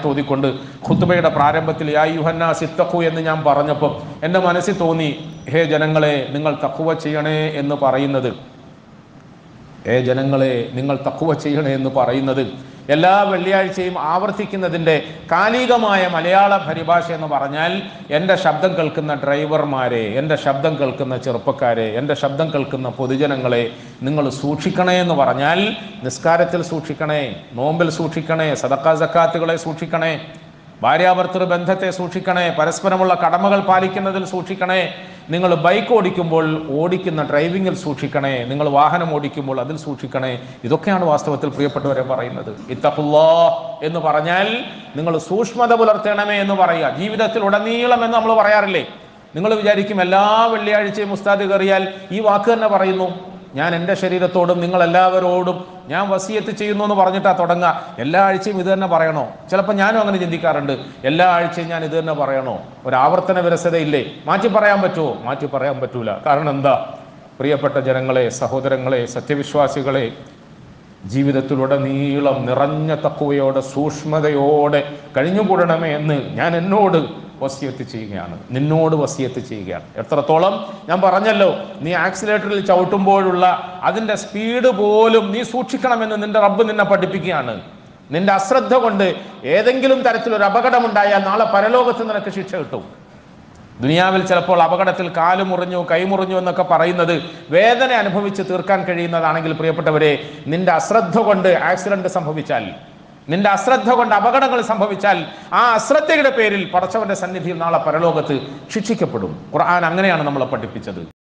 തോതിക്കൊണ്ട് ഖുത്തുബയുടെ പ്രാരംഭത്തിൽ യാ യുഹന്ന സിത്തഖു എന്ന് ഞാൻ പറഞ്ഞപ്പോൾ എൻ്റെ മനസ്സിൽ തോന്നി ഹേ ജനങ്ങളെ നിങ്ങൾ തക്കുവ ചെയ്യണേ എന്ന് പറയുന്നത് ഏ ജനങ്ങളെ നിങ്ങൾ തക്കുവ ചെയ്യണേ എന്ന് പറയുന്നത് എല്ലാ വെള്ളിയാഴ്ചയും ആവർത്തിക്കുന്നതിൻ്റെ കാലികമായ മലയാള പരിഭാഷ എന്ന് പറഞ്ഞാൽ എൻ്റെ ശബ്ദം കേൾക്കുന്ന ഡ്രൈവർമാരെ എൻ്റെ ശബ്ദം കേൾക്കുന്ന ചെറുപ്പക്കാരെ എൻ്റെ ശബ്ദം കേൾക്കുന്ന പൊതുജനങ്ങളെ നിങ്ങൾ സൂക്ഷിക്കണേ എന്ന് പറഞ്ഞാൽ നിസ്കാരത്തിൽ സൂക്ഷിക്കണേ നോമ്പിൽ സൂക്ഷിക്കണേ സദക്കാ സക്കാത്തുകളെ സൂക്ഷിക്കണേ ഭാര്യാഭർത്തൃ ബന്ധത്തെ സൂക്ഷിക്കണേ പരസ്പരമുള്ള കടമകൾ പാലിക്കുന്നതിൽ സൂക്ഷിക്കണേ നിങ്ങൾ ബൈക്ക് ഓടിക്കുമ്പോൾ ഓടിക്കുന്ന ഡ്രൈവിങ്ങിൽ സൂക്ഷിക്കണേ നിങ്ങൾ വാഹനം ഓടിക്കുമ്പോൾ അതിൽ സൂക്ഷിക്കണേ ഇതൊക്കെയാണ് വാസ്തവത്തിൽ പ്രിയപ്പെട്ടവരെ പറയുന്നത് ഇത്തഖുല്ലാ എന്ന് പറഞ്ഞാൽ നിങ്ങൾ സൂക്ഷ്മത പുലർത്തണമേ എന്ന് പറയുക ജീവിതത്തിൽ ഉടനീളം എന്ന് നമ്മൾ പറയാറില്ലേ നിങ്ങൾ വിചാരിക്കും എല്ലാ വെള്ളിയാഴ്ചയും ഉസ്താദ് കയറിയാൽ ഈ വാക്ക് തന്നെ പറയുന്നു ഞാൻ എൻ്റെ ശരീരത്തോടും നിങ്ങൾ എല്ലാവരോടും ഞാൻ വസിയത്ത് ചെയ്യുന്നു എന്ന് പറഞ്ഞിട്ടാ തുടങ്ങുക എല്ലാ ആഴ്ചയും ഇത് തന്നെ പറയണോ ചിലപ്പോൾ ഞാനും അങ്ങനെ ചിന്തിക്കാറുണ്ട് എല്ലാ ആഴ്ചയും ഞാൻ ഇത് തന്നെ പറയണോ ഒരു ആവർത്തന വിരസതയില്ലേ മാറ്റി പറയാൻ പറ്റുമോ മാറ്റി പറയാൻ പറ്റൂല കാരണം എന്താ പ്രിയപ്പെട്ട ജനങ്ങളെ സഹോദരങ്ങളെ സത്യവിശ്വാസികളെ ജീവിതത്തിലുടനീളം നിറഞ്ഞ തക്കുവയോടെ സൂക്ഷ്മതയോടെ കഴിഞ്ഞുകൂടണമേ എന്ന് ഞാൻ എന്നോട് വസിയത്ത് ചെയ്യുകയാണ് നിന്നോട് വസിയത്ത് ചെയ്യുകയാണ് എത്രത്തോളം ഞാൻ പറഞ്ഞല്ലോ നീ ആക്സിലേറ്ററിൽ ചവിട്ടുമ്പോഴുള്ള അതിൻ്റെ സ്പീഡ് പോലും നീ സൂക്ഷിക്കണമെന്ന് നിന്റെ റബ്ബ് നിന്നെ പഠിപ്പിക്കുകയാണ് നിന്റെ അശ്രദ്ധ കൊണ്ട് ഏതെങ്കിലും തരത്തിലൊരു അപകടമുണ്ടായാൽ നാളെ പരലോകത്ത് നിനക്ക് ശിക്ഷ കിട്ടും ദുനിയാവിൽ ചിലപ്പോൾ അപകടത്തിൽ കാല് മുറിഞ്ഞു കൈ മുറിഞ്ഞു എന്നൊക്കെ പറയുന്നത് വേദന അനുഭവിച്ച് തീർക്കാൻ കഴിയുന്നതാണെങ്കിൽ പ്രിയപ്പെട്ടവരെ നിന്റെ അശ്രദ്ധ കൊണ്ട് ആക്സിഡന്റ് സംഭവിച്ചാൽ നിന്റെ അശ്രദ്ധ കൊണ്ട് അപകടങ്ങൾ സംഭവിച്ചാൽ ആ അശ്രദ്ധയുടെ പേരിൽ പടച്ചവന്റെ സന്നിധിയിൽ നാളെ പരലോകത്ത് ശിക്ഷിക്കപ്പെടും ഖുർആൻ അങ്ങനെയാണ് നമ്മളെ പഠിപ്പിച്ചത്